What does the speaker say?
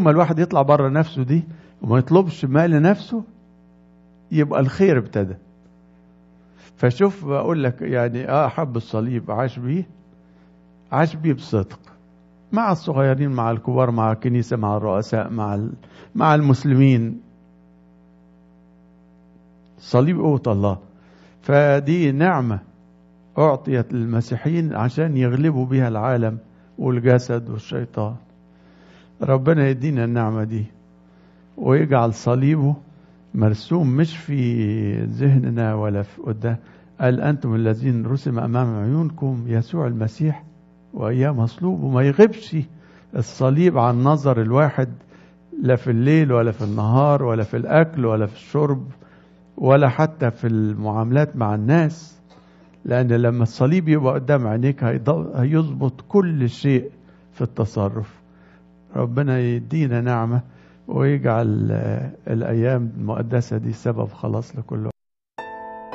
ما الواحد يطلع بره نفسه دي وما يطلبش ما لنفسه يبقى الخير ابتدى فشوف بقول لك يعني اه حب الصليب عاش بيه عاش بيه بصدق مع الصغيرين مع الكبار مع الكنيسه مع الرؤساء مع مع المسلمين صليب قوة الله فدي نعمة أعطيت للمسيحيين عشان يغلبوا بها العالم والجسد والشيطان ربنا يدينا النعمة دي ويجعل صليبه مرسوم مش في ذهننا ولا في قدام قال أنتم الذين رسم أمام عيونكم يسوع المسيح وإياه مصلوب وما يغيبش الصليب عن نظر الواحد لا في الليل ولا في النهار ولا في الأكل ولا في الشرب ولا حتى في المعاملات مع الناس لأن لما الصليب يبقى قدام عينيك هيظبط كل شيء في التصرف ربنا يدينا نعمة ويجعل الأيام المقدسة دي سبب خلاص لكل